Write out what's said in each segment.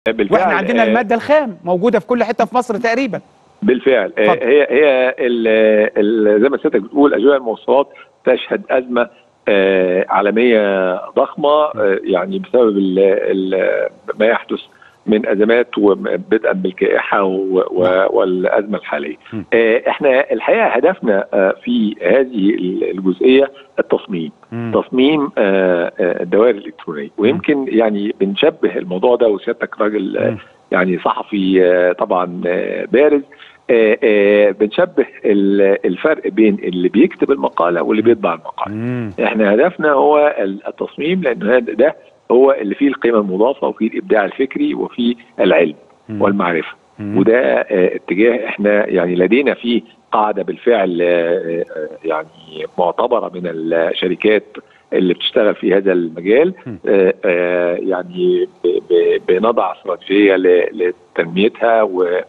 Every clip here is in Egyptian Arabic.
بالفعل واحنا عندنا آه، الماده الخام موجوده في كل حته في مصر تقريبا بالفعل آه، اتفضل. هي هي ال- ال- زي ما سيادتك بتقول اجواء المواصلات تشهد ازمه آه، عالميه ضخمه آه، يعني بسبب ال- ال- ما يحدث من ازمات وبدءا بالجائحه و- و- والازمه الحاليه. م. آه، احنا الحقيقه هدفنا آه، في هذه الجزئيه التصميم. تصميم آه، آه، الدوائر الالكترونيه ويمكن يعني بنشبه الموضوع ده وسيادتك راجل آه، مم. يعني صحفي آه، طبعا آه، بارز آه، آه، بنشبه ال- الفرق بين اللي بيكتب المقاله واللي بيطبع المقاله مم. احنا هدفنا هو ال- التصميم لان هذا ده هو اللي فيه القيمه المضافه وفيه الابداع الفكري وفيه العلم مم. والمعرفه مم. وده آه، اتجاه احنا يعني لدينا فيه قاعده بالفعل آه، آه، يعني معتبره من الشركات اللي بتشتغل في هذا المجال م. آه، آه، يعني ب- ب- بنضع استراتيجيه ل- لتنميتها و-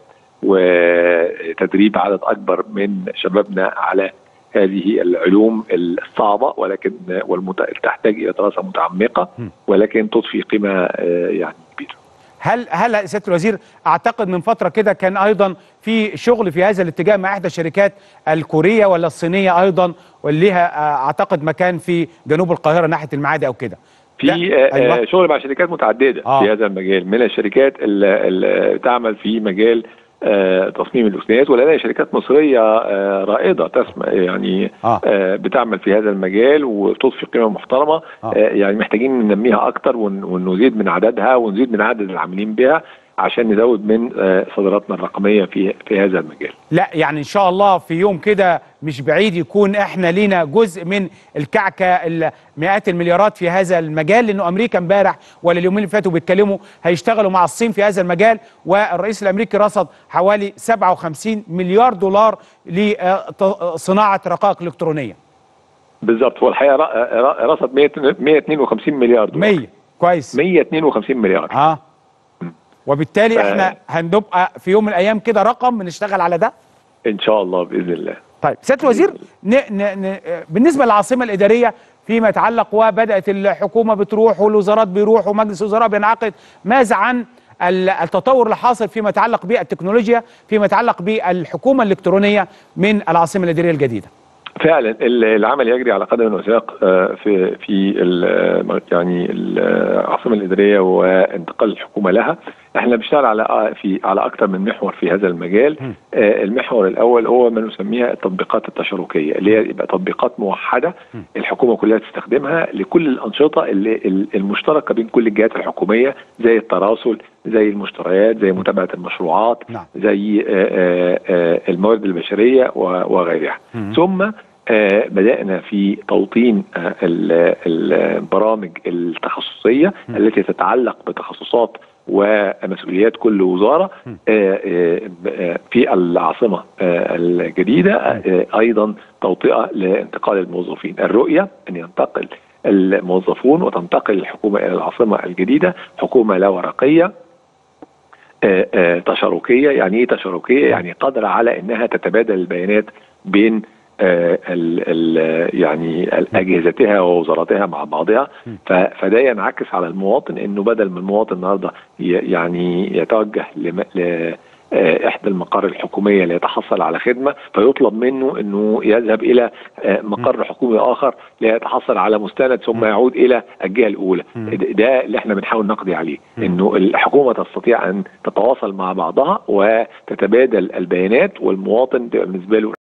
وتدريب عدد اكبر من شبابنا على هذه العلوم الصعبه ولكن والمت... تحتاج الى دراسه متعمقه م. ولكن تضفي قيمه آه، يعني كبيره. هل هل سياده الوزير اعتقد من فتره كده كان ايضا في شغل في هذا الاتجاه مع احدى الشركات الكوريه ولا الصينيه ايضا واللي لها آه، اعتقد مكان في جنوب القاهره ناحيه المعادي او كده في ده- آه، أيوة. آه، شغل مع شركات متعدده آه. في هذا المجال من الشركات اللي اللي تعمل في مجال آه، تصميم الأكسجينات ولدينا شركات مصرية آه، رائدة تسمى يعني آه. آه، بتعمل في هذا المجال وتضفي قيمة محترمة آه. آه، يعني محتاجين ننميها أكتر ون- ونزيد من عددها ونزيد من عدد العاملين بها عشان نزود من آه، صادراتنا الرقمية في في هذا المجال لا يعني ان شاء الله في يوم كده مش بعيد يكون احنا لينا جزء من الكعكه ال- مئات المليارات في هذا المجال لانه امريكا امبارح ولا اليومين اللي فاتوا بيتكلموا هيشتغلوا مع الصين في هذا المجال والرئيس الامريكي رصد حوالي 57 مليار دولار لصناعه رقائق الكترونيه بالظبط هو الحقيقة ر- ر- رصد 100 152 مليار دولار 100 كويس 152 مليار اه وبالتالي ف- احنا هنبقى في يوم من الايام كده رقم بنشتغل على ده ان شاء الله باذن الله طيب سياده الوزير ن... ن... ن... بالنسبه للعاصمه الاداريه فيما يتعلق وبدات الحكومه بتروح والوزارات بيروحوا ومجلس الوزراء بينعقد ماذا عن ال- التطور اللي حاصل فيما يتعلق بالتكنولوجيا فيما يتعلق بالحكومه الالكترونيه من العاصمه الاداريه الجديده فعلا ال- العمل يجري على قدم وساق آه، في في ال- يعني العاصمه الاداريه وانتقال الحكومه لها احنا بنشتغل على آه، في على اكثر من محور في هذا المجال م. آه، المحور الاول هو ما نسميها التطبيقات التشاركيه اللي هي يبقى تطبيقات موحده م. الحكومه كلها تستخدمها لكل الانشطه اللي ال- المشتركه بين كل الجهات الحكوميه زي التراسل زي المشتريات زي متابعه المشروعات نعم. زي آه، آه، آه، الموارد البشريه و- وغيرها مم. ثم آه، بدأنا في توطين آه، ال- البرامج التخصصية م. التي تتعلق بتخصصات ومسؤوليات كل وزارة م. آه، آه، آه، في العاصمة آه، الجديدة آه، أيضا توطئة لانتقال الموظفين الرؤية أن ينتقل الموظفون وتنتقل الحكومة إلى العاصمة الجديدة حكومة لا ورقية آه، آه، تشاركيه يعني ايه تشاركيه يعني قادره على انها تتبادل البيانات بين آه، ال ال يعني اجهزتها ووزاراتها مع بعضها ف- فده ينعكس على المواطن انه بدل ما المواطن النهارده ي- يعني يتوجه لم- ل آه، احدى المقار الحكوميه ليتحصل على خدمه فيطلب منه انه يذهب الى آه، مقر حكومي اخر ليتحصل على مستند ثم يعود الى الجهه الاولى مم. ده- ده اللي احنا بنحاول نقضي عليه مم. انه الحكومه تستطيع ان تتواصل مع بعضها وتتبادل البيانات والمواطن تبقى بالنسبه له